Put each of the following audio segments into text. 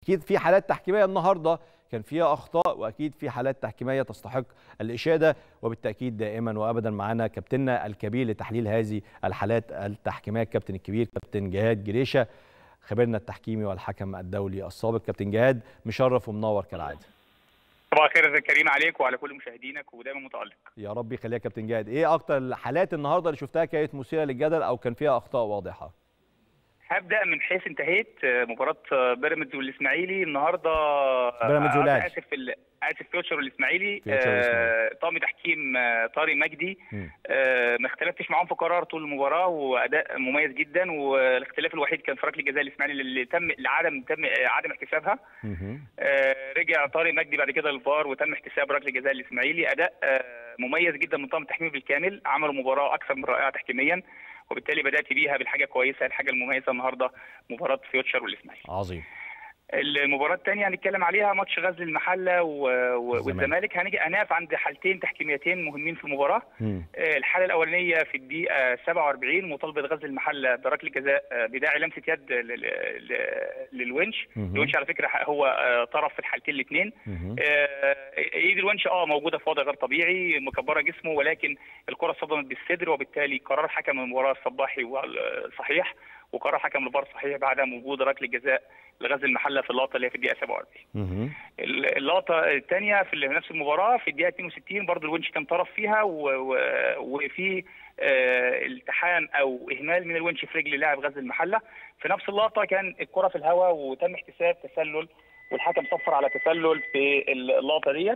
اكيد في حالات تحكيميه النهارده كان فيها اخطاء واكيد في حالات تحكيميه تستحق الاشاده وبالتاكيد دائما وابدا معانا كابتننا الكبير لتحليل هذه الحالات التحكيميه الكابتن الكبير كابتن جهاد جريشه خبيرنا التحكيمي والحكم الدولي السابق كابتن جهاد مشرف ومنور كالعاده صباح الخير كريم عليك وعلى كل مشاهدينك ودايما متالق يا رب يخليك يا كابتن جهاد ايه اكتر الحالات النهارده اللي شفتها كانت مثيره للجدل او كان فيها اخطاء واضحه هبدا من حيث انتهيت مباراه بيراميدز والاسماعيلي النهارده بيراميدز والاهلي اسف ال... اسف فيوتشر والاسماعيلي فيوتشر والإسماعيلي. آه... طاقم تحكيم آه، طارق مجدي مم. آه... ما اختلفتش معاهم في قرار طول المباراه واداء مميز جدا والاختلاف الوحيد كان في ركله جزاء الاسماعيلي اللي تم لعدم تم آه، عدم احتسابها مهم. آه، رجع طارق مجدي بعد كده للفار وتم احتساب ركله جزاء الاسماعيلي اداء آه، مميز جدا من طاقم التحكيم بالكامل عملوا مباراه اكثر من رائعه تحكيميا وبالتالي بدات بيها بالحاجه كويسه الحاجه المميزه النهارده مباراه فيوتشر والاسماعيلي عظيم المباراه الثانيه هنتكلم عليها ماتش غزل المحله و... و... الزمالك. والزمالك هنيجي هنقف عند حالتين تحكيميتين مهمين في المباراه مم. آه، الحاله الاولانيه في الدقيقه 47 مطالبه غزل المحله بركله جزاء آه، بداعي لمسه يد لل- لل- للونش مهم. الونش على فكره هو آه، طرف في الحالتين الاثنين مهم. ايد الونش اه موجوده في وضع غير طبيعي مكبره جسمه ولكن الكره صدمت بالصدر وبالتالي قرار حكم المباراه الصباحي هو صحيح وقرار حكم الفار صحيح بعدم وجود ركله جزاء لغزل المحله في اللقطه اللي هي في الدقيقه 47 مهم. اللقطه الثانيه في نفس المباراه في الدقيقه 62 برضه الونش كان طرف فيها و- و- وفي آه، التحام او اهمال من الونش في رجل لاعب غزل المحله في نفس اللقطه كان الكره في الهواء وتم احتساب تسلل والحكم صفر على تسلل في اللقطه ديت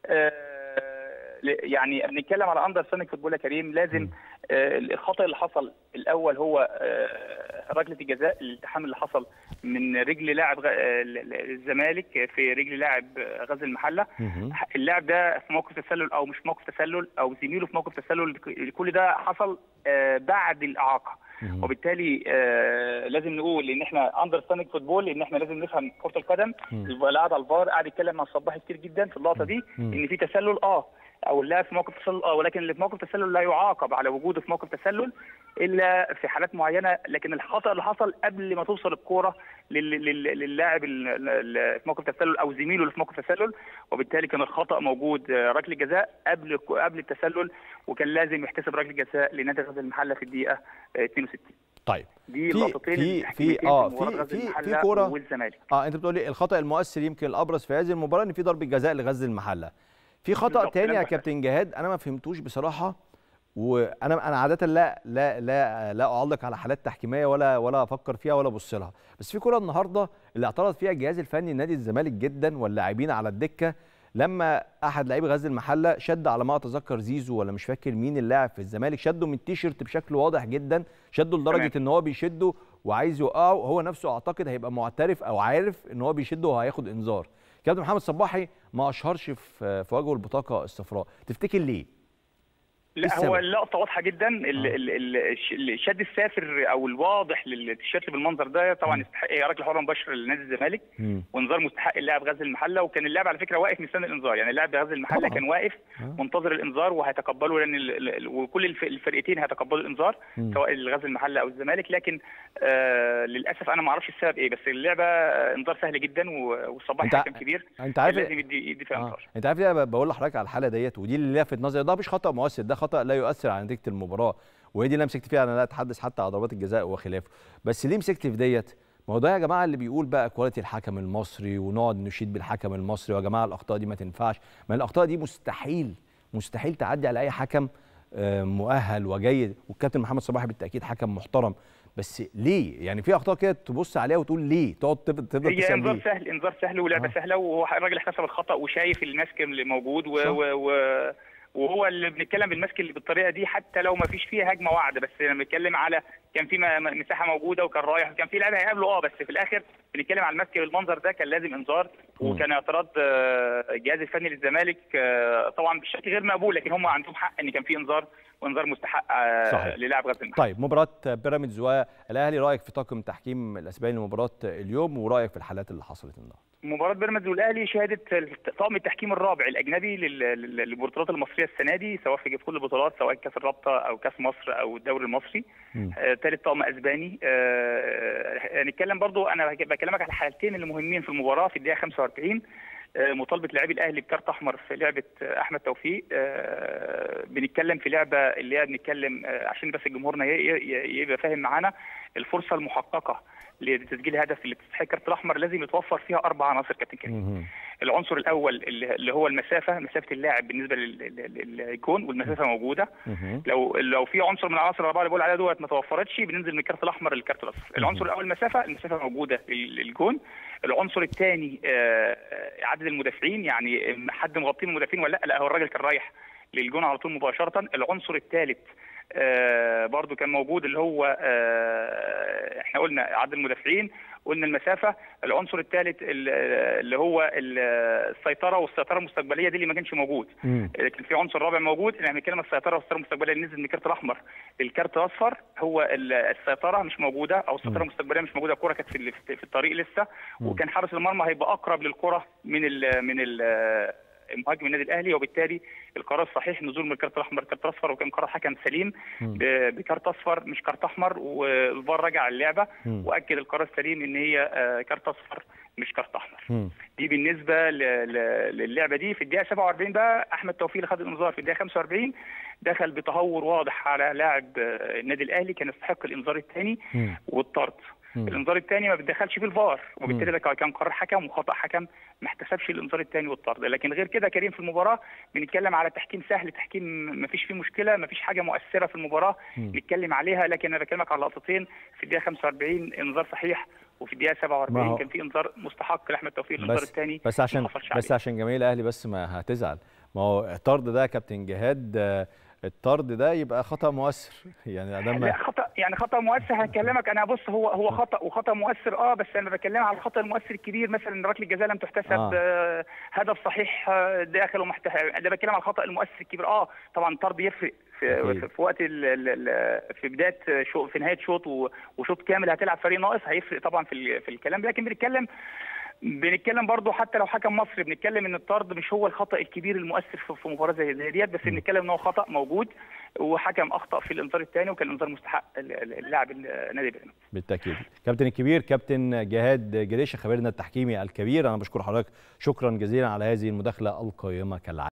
آه، ل- يعني بنتكلم على اندر سونيك فوتبول يا كريم لازم آه، الخطا اللي حصل الاول هو آه، ركله الجزاء الالتحام اللي حصل من رجل لاعب غ- آه، ال- ال- الزمالك في رجل لاعب آه، غزل المحله مهم. اللاعب ده في موقف تسلل او مش في موقف تسلل او زميله في موقف تسلل كل ده حصل آه، بعد الاعاقه مهم. وبالتالي آه، لازم نقول ان احنا اندرستاندينج فوتبول ان احنا لازم نفهم كره القدم مم. يبقى اللي قاعد على الفار قاعد يتكلم مع الصباحي كتير جدا في اللقطه دي مم. ان في تسلل اه او اللاعب في موقف تسلل اه ولكن اللي في موقف تسلل لا يعاقب على وجوده في موقف تسلل الا في حالات معينه لكن الخطا اللي حصل قبل ما توصل الكوره لل- لل- للاعب ال- ال- في موقف تسلل او زميله اللي في موقف تسلل وبالتالي كان الخطا موجود آه، ركله جزاء قبل قبل التسلل وكان لازم يحتسب ركله جزاء لنادي غزل المحله في الدقيقه آه، 62 طيب دي في- اللقطتين في- التحكيميتين في- آه، مباراة في- غزل في- في المحلة كورة- والزمالك اه انت بتقول لي الخطا المؤثر يمكن الابرز في هذه المباراه ان في ضربه جزاء لغزل المحله في خطا بالظبط، تاني يا كلام كابتن جهاد انا ما فهمتوش بصراحه وانا انا عاده لا لا لا لا اعلق على حالات تحكيميه ولا ولا افكر فيها ولا ابص لها بس في كره النهارده اللي اعترض فيها الجهاز الفني نادي الزمالك جدا واللاعبين على الدكه لما احد لاعبي غزل المحله شد على ما اتذكر زيزو ولا مش فاكر مين اللاعب في الزمالك شده من التيشيرت بشكل واضح جدا شده لدرجه تمام. ان هو بيشده وعايز يوقعه هو نفسه اعتقد هيبقى معترف او عارف ان هو بيشده وهياخد انذار كابتن محمد صباحي ما اشهرش في في وجهه البطاقه الصفراء تفتكر ليه لا السبب؟ هو اللقطه واضحه جدا ال- آه. ال- ال- الش- الشد السافر او الواضح للتيشيرت بالمنظر ده طبعا يستحق هي ركله حره مباشره لنادي الزمالك مم. وانذار مستحق اللاعب غزل المحله وكان اللاعب على فكره واقف مستني الانذار يعني اللاعب غزل المحله طبعاً. كان واقف آه. منتظر الانذار وهيتقبله لان ال- ال- وكل الف- الفرقتين هيتقبلوا الانذار مم. سواء الغزل المحله او الزمالك لكن آه للاسف انا ما اعرفش السبب ايه بس اللعبه آه، انذار سهل جدا و- والصباح أنت- حكم كبير انت كان عارف لازم يدي يدي فيها آه. انذار انت عارف ليه أنا بقول لحضرتك على الحاله ديت ودي اللي لفت نظري ده مش خطا مؤثر ده خطا لا يؤثر على نتيجه المباراه وهي دي اللي مسكت فيها انا لا اتحدث حتى على ضربات الجزاء وخلافه بس ليه مسكت في ديت ما هو ده يا جماعه اللي بيقول بقى كواليتي الحكم المصري ونقعد نشيد بالحكم المصري ويا جماعه الاخطاء دي ما تنفعش ما الاخطاء دي مستحيل مستحيل تعدي على اي حكم آه، مؤهل وجيد والكابتن محمد صباحي بالتاكيد حكم محترم بس ليه يعني في اخطاء كده تبص عليها وتقول ليه تقعد تفضل تفضل هي انذار تسميه سهل انذار سهل ولعبه آه. سهله وهو الراجل احتسب الخطا وشايف الماسك اللي موجود و... صح. و... و... وهو اللي بنتكلم بالماسك اللي بالطريقه دي حتى لو ما فيش فيه هجمه واحده بس لما بنتكلم على كان في م- م- مساحه موجوده وكان رايح وكان في لاعب هيقابله اه بس في الاخر بنتكلم على الماسك بالمنظر ده كان لازم انذار مم. وكان اعتراض آه، الجهاز الفني للزمالك آه، طبعا بشكل غير مقبول لكن هم عندهم حق ان كان في انذار وانذار مستحق آه، صحيح. للاعب غزل المحله طيب مباراه بيراميدز والاهلي رايك في طاقم تحكيم الاسباني لمباراه اليوم ورايك في الحالات اللي حصلت النهارده مباراة بيراميدز والاهلي شهدت طاقم التحكيم الرابع الاجنبي لل- لل- للبطولات المصريه السنه دي سواء في كل البطولات سواء كاس الرابطه او كاس مصر او الدوري المصري مم. آه، ثالث طقم اسباني آه، هنتكلم برضو انا بكلمك على الحالتين اللي مهمين في المباراه في الدقيقه 45 آه، مطالبه لاعبي الاهلي بكارت احمر في لعبه آه، احمد توفيق آه، بنتكلم في لعبه اللي هي بنتكلم آه، عشان بس جمهورنا ي- ي- يبقى فاهم معانا الفرصه المحققه لتسجيل هدف اللي تستحق الكارت الاحمر لازم يتوفر فيها اربع عناصر كابتن كريم مهم. العنصر الاول اللي اللي هو المسافه مسافه اللاعب بالنسبه لل- لل- للجون والمسافه موجوده مهم. لو لو في عنصر من العناصر الاربعه اللي بقول عليها دوت ما توفرتش بننزل من الكارت الاحمر للكارت الاصفر العنصر الاول المسافه المسافه موجوده لل- للجون العنصر الثاني عدد المدافعين يعني حد مغطي من المدافعين ولا لا لا هو الراجل كان رايح للجون على طول مباشره العنصر الثالث آه، برضو كان موجود اللي هو آه، احنا قلنا عدد المدافعين قلنا المسافه العنصر الثالث اللي هو ال- السيطره والسيطره المستقبليه دي اللي ما كانش موجود مم. لكن في عنصر رابع موجود احنا بنتكلم عن السيطره والسيطره المستقبليه اللي نزل من الكارت الاحمر للكارت الاصفر هو ال- السيطره مش موجوده او السيطره المستقبليه مش موجوده الكره كانت في ال- في الطريق لسه وكان حارس المرمى هيبقى اقرب للكره من ال من ال مهاجم النادي الاهلي وبالتالي القرار الصحيح نزول من الكارت الاحمر للكارت الاصفر وكان قرار حكم سليم ب- بكارت اصفر مش كارت احمر والفار رجع اللعبه مم. واكد القرار السليم ان هي آه، كارت اصفر مش كارت احمر مم. دي بالنسبه ل- ل- للعبه دي في الدقيقه 47 بقى احمد توفيق اللي خد الانذار في الدقيقه 45 دخل بتهور واضح على لاعب آه، النادي الاهلي كان يستحق الانذار الثاني مم. والطرد مم. الانذار الثاني ما بتدخلش فيه الفار وبالتالي ده كان قرار حكم وخطا حكم ما احتسبش الانذار الثاني والطرد لكن غير كده كريم في المباراه بنتكلم على تحكيم سهل تحكيم ما فيش فيه مشكله ما فيش حاجه مؤثره في المباراه مم. نتكلم عليها لكن انا بكلمك على لقطتين في الدقيقه 45 انذار صحيح وفي الدقيقه ما هو- 47 كان في انذار مستحق لاحمد توفيق الانذار بس الثاني بس عشان ما حصلش بس عليه. عشان جماهير الاهلي بس ما هتزعل ما هو الطرد ده يا كابتن جهاد آه، الطرد ده يبقى خطا مؤثر يعني ادام لا خطا يعني خطا مؤثر هكلمك انا بص هو هو خطا وخطا مؤثر اه بس انا بكلم على الخطا المؤثر الكبير مثلا ركله الجزاء لم تحتسب آه. آه. هدف صحيح آه، داخل ومحتسب ده بتكلم على الخطا المؤثر الكبير اه طبعا الطرد يفرق في, أكيد. في, في وقت ال ال ال في بدايه شو في نهايه شوط و- وشوط كامل هتلعب فريق ناقص هيفرق طبعا في ال- في الكلام لكن بنتكلم بنتكلم برضو حتى لو حكم مصري بنتكلم ان الطرد مش هو الخطا الكبير المؤثر في في مباراه زي زي ديت بس بنتكلم ان هو خطا موجود وحكم اخطا في الانذار الثاني وكان الانذار مستحق ال- ال- اللاعب النادي بيراميدز بالتاكيد كابتن الكبير كابتن جهاد جريشه خبيرنا التحكيمي الكبير انا بشكر حضرتك شكرا جزيلا على هذه المداخله القيمه كالعاده